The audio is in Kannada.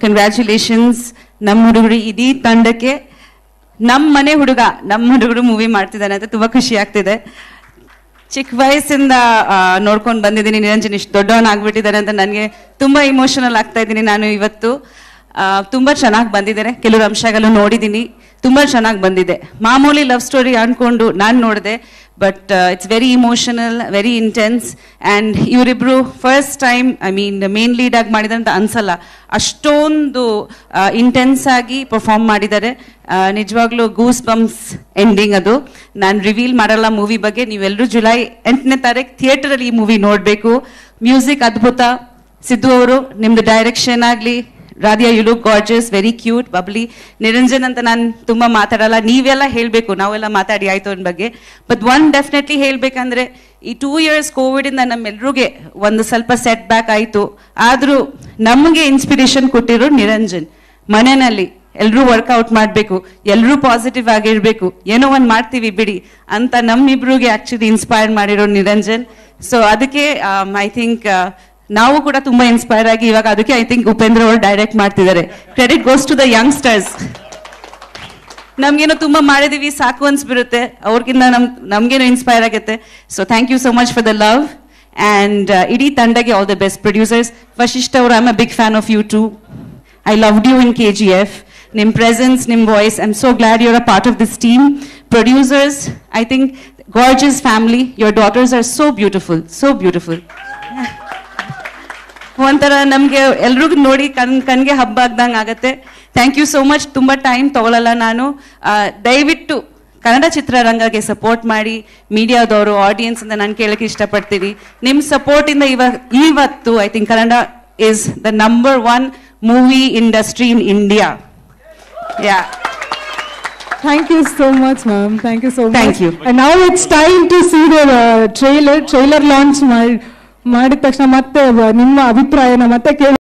ಕಂಗ್ರ್ಯಾಚುಲೇಷನ್ಸ್ ನಮ್ಮ ಹುಡುಗರು ಇಡೀ ತಂಡಕ್ಕೆ ನಮ್ಮ ಮನೆ ಹುಡುಗ ನಮ್ಮ ಹುಡುಗರು ಮೂವಿ ಮಾಡ್ತಿದ್ದಾನೆ ಅಂತ ತುಂಬಾ ಖುಷಿ ಆಗ್ತಿದೆ ಚಿಕ್ಕ ವಯಸ್ಸಿಂದ ನೋಡ್ಕೊಂಡು ಬಂದಿದ್ದೀನಿ ನಿರಂಜನ್ ಇಷ್ಟು ದೊಡ್ಡವನಾಗ್ಬಿಟ್ಟಿದ್ದಾನೆ ಅಂತ ನನಗೆ ತುಂಬಾ ಇಮೋಷನಲ್ ಆಗ್ತಾ ಇದ್ದೀನಿ ನಾನು ಇವತ್ತು ಆ, ತುಂಬಾ ಚೆನ್ನಾಗಿ ಬಂದಿದ್ದಾರೆ ಕೆಲವು ಅಂಶಗಳು ನೋಡಿದ್ದೀನಿ ತುಂಬಾ ಚೆನ್ನಾಗಿ ಬಂದಿದೆ ಮಾಮೂಲಿ ಲವ್ ಸ್ಟೋರಿ ಅನ್ಕೊಂಡು ನಾನು ನೋಡಿದೆ but it's very emotional very intense and ಇವರಿಬ್ರು first time I mean main lead ಆಗಿ ಮಾಡಿದ್ರೆ ಅಂತ ಅನ್ಸಲ್ಲ ಅಷ್ಟೊಂದು ಇಂಟೆನ್ಸ್ ಆಗಿ ಪರ್ಫಾರ್ಮ್ ಮಾಡಿದ್ದಾರೆ ಆ, ನಿಜವಾಗ್ಲೂ ಗೂಸ್ ಬಂಪ್ಸ್ ಎಂಡಿಂಗ್ ಅದು ನಾನು ರಿವೀಲ್ ಮಾಡಲ್ಲ ಮೂವಿ ಬಗ್ಗೆ ನೀವೆಲ್ಲರೂ ಜುಲೈ ಎಂಟನೇ ತಾರೀಕು ಥಿಯೇಟರಲ್ಲಿ ಈ ಮೂವಿ ನೋಡಬೇಕು ಮ್ಯೂಸಿಕ್ ಅದ್ಭುತ ಸಿದ್ದು ಅವರು ನಿಮ್ದು ಡೈರೆಕ್ಷನ್ ಆಗಲಿ Radhiya you look gorgeous very cute bubbly Niranjan ಅಂತ ನಾನು ತುಂಬಾ ಮಾತಾಡಲ್ಲ ನೀವೆಲ್ಲ ಹೇಳಬೇಕು ನಾವೆಲ್ಲ ಮಾತಾಡಿ ಆಯ್ತು ಅದ್ರ ಬಗ್ಗೆ ಬಟ್ ಒನ್ ಡೆಫಿನೆಟ್ಲಿ ಹೇಳ್ಬೇಕಂದ್ರೆ ಈ ಟೂ ಇಯರ್ಸ್ ಕೋವಿಡ್ ಇಂದ ನಮ್ಮೆಲ್ರಿಗೆ ಒಂದು ಸ್ವಲ್ಪ ಸೆಟ್ ಬ್ಯಾಕ್ ಆಯ್ತು ಆದ್ರೂ ನಮಗೆ ಇನ್ಸ್ಪಿರೇಷನ್ ಕೊಟ್ಟಿರೋ ನಿರಂಜನ್ ಮನೆಯಲ್ಲಿ ಎಲ್ಲರೂ ವರ್ಕೌಟ್ ಮಾಡಬೇಕು ಎಲ್ಲರೂ ಪಾಸಿಟಿವ್ ಆಗಿರ್ಬೇಕು ಏನೋ ಒಂದು ಮಾಡ್ತೀವಿ ಬಿಡಿ ಅಂತ ನಮ್ಮಿಬ್ರಿಗೆ ಆಕ್ಚುಲಿ ಇನ್ಸ್ಪೈರ್ ಮಾಡಿರೋ ನಿರಂಜನ್ ಸೊ ಅದಕ್ಕೆ ಐ ಥಿಂಕ್ ನಾವು ಕೂಡ ತುಂಬಾ ಇನ್ಸ್ಪೈರ್ ಆಗಿ ಇವಾಗ ಅದಕ್ಕೆ ಐ ಥಿಂಕ್ ಉಪೇಂದ್ರ ಅವರು ಡೈರೆಕ್ಟ್ ಮಾಡ್ತಿದ್ದಾರೆ credit goes to the youngsters ನಮ್ಗೇನೋ ತುಂಬಾ ಮಾಡಿದೀವಿ ಸಾಕು ಅನ್ಸ್ಬಿರುತ್ತೆ ಅವ್ರಿಗಿಂತ ನಮ್ ನಮ್ಗೇನೋ ಇನ್ಸ್ಪೈರ್ ಆಗುತ್ತೆ so thank you so much for the love and ಇಡೀ ತಂಡಗೆ all the best producers Vasishta ಅವರು I am a big fan of you too I loved you in K G F ನಿಮ್ ಪ್ರೆಸೆನ್ಸ್ ನಿಮ್ voice I am so glad you're a part of this team producers I think gorgeous family your daughters are so beautiful so beautiful ಒಂಥರ ನಮ್ಗೆ ಎಲ್ರಿಗೂ ನೋಡಿ ಕಣ್ ಕಣ್ಗೆ ಹಬ್ಬ ಆಗ್ದಂಗೆ ಆಗತ್ತೆ ಥ್ಯಾಂಕ್ ಯು ಸೋ ಮಚ್ ತುಂಬಾ ಟೈಮ್ ತಗೊಳಲ್ಲ ನಾನು ಆ, ದಯವಿಟ್ಟು ಕನ್ನಡ ಚಿತ್ರರಂಗಕ್ಕೆ ಸಪೋರ್ಟ್ ಮಾಡಿ ಮೀಡಿಯಾದವರು ಆಡಿಯನ್ಸ್ ಅಂತ ನಾನು ಕೇಳಕ್ಕೆ ಇಷ್ಟಪಡ್ತೀನಿ ನಿಮ್ ಸಪೋರ್ಟ್ ಇಂದ ಇವ ಇವತ್ತು I think Kannada is the number one movie industry in India yeah Thank you so much, ma'am. Thank you so much. Thank you. And now it's time to see the uh, trailer. Trailer launch ಮಾಡಿ ಮಾಡಿದ ತಕ್ಷಣ ಮತ್ತೆ ಬ- ನಿಮ್ಮ ಅಭಿಪ್ರಾಯನ ಮತ್ತೆ ಕೇಳಿ